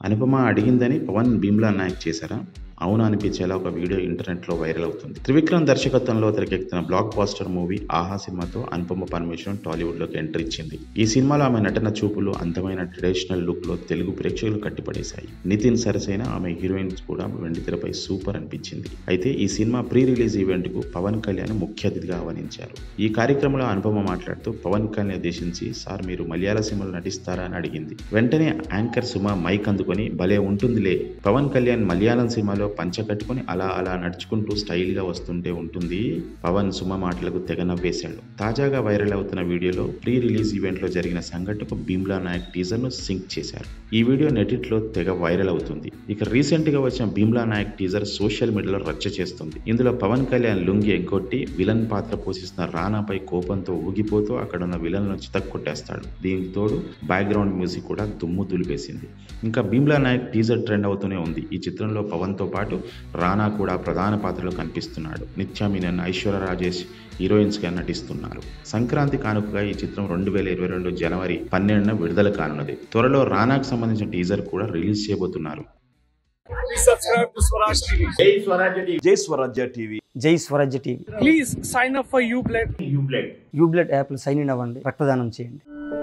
అనుపమ అడిగిందని పవన్ భీమ్లా నాయక్ చేశారా అవునా అనిపించేలా ఒక వీడియో ఇంటర్నెట్ లో వైరల్ అవుతుంది త్రివిక్రమ్ దర్శకత్వంలో తెరకెక్కుతున్న బ్లాక్ బాస్టర్ మూవీ ఆహా సినిమాతో అనుపమ పరమేశ్వరన్ టాలీవుడ్ లోకి ఎంట్రీ ఇచ్చింది ఈ సినిమాలో ఆమె నటన చూపులు అందమైన ట్రెడిషనల్ లుక్ లో తెలుగు ప్రేక్షకులు కట్టిపడేశాయి నితిన్ సరసైన ఆమె హీరోయిన్స్ కూడా వెండితెరపై సూపర్ అనిపించింది అయితే ఈ సినిమా ప్రీ రిలీజ్ ఈవెంట్ కు పవన్ కళ్యాణ్ ముఖ్య అతిథిగా ఆహ్వానించారు ఈ కార్యక్రమంలో అనుపమ మాట్లాడుతూ పవన్ కళ్యాణ్ ఉద్దేశించి సార్ మీరు మలయాళ సినిమాలో నటిస్తారా అని అడిగింది వెంటనే యాంకర్ సుమ మైక్ అందుకొని భలే ఉంటుందిలే పవన్ కళ్యాణ్ మలయాళం సినిమాలో పంచ కట్టుకొని అలా అలా నడుచుకుంటూ స్టైల్ గా వస్తుంటే ఉంటుంది పవన్ సుమ మాటలకు తెగ నవ్వేశాడు తాజాగా వైరల్ అవుతున్న వీడియోలో ప్రీ రిలీజ్ ఈవెంట్ లో జరిగిన సంఘటనకు భీమ్లా నాయక్ టీజర్ ను సింక్ చేశారు ఈ వీడియో నెటిట్ లో తెగ వైరల్ అవుతుంది ఇక రీసెంట్ గా వచ్చిన భీమ్లా నాయక్ టీజర్ సోషల్ మీడియాలో రచ్చ చేస్తుంది ఇందులో పవన్ కళ్యాణ్ లుంగి ఎగ్గొట్టి విలన్ పాత్ర పోషిస్తున్న రానాపై కోపంతో ఊగిపోతూ అక్కడ ఉన్న విలన్లను చితక్కొట్టేస్తాడు దీనికి తోడు బ్యాక్గ్రౌండ్ మ్యూజిక్ కూడా దుమ్ము దులిపేసింది ఇంకా భీమ్లా నాయక్ టీజర్ ట్రెండ్ అవుతూనే ఉంది ఈ చిత్రంలో పవన్ తో పాటు రానా కూడా ప్రధాన పాత్రలో కనిపిస్తున్నాడు నిత్యా మీనన్ ఐశ్వర్య రాజేష్ హీరోయిన్స్ గా నటిస్తున్నారు సంక్రాంతి కానుకగా ఈ చిత్రం రెండు వేల ఇరవై రెండు జనవరి పన్నెండున విడుదల కానున్నది త్వరలో రానాకు సంబంధించిన టీజర్ కూడా రిలీజ్ చేయబోతున్నారు Please subscribe to Swaraj TV. జై స్వరాజ్య టీవీ జై స్వరాజ్య TV Please sign up for Ublend. యూబ్లెట్ యాప్లో సైన్ ఇన్ అవ్వండి రక్తదానం చేయండి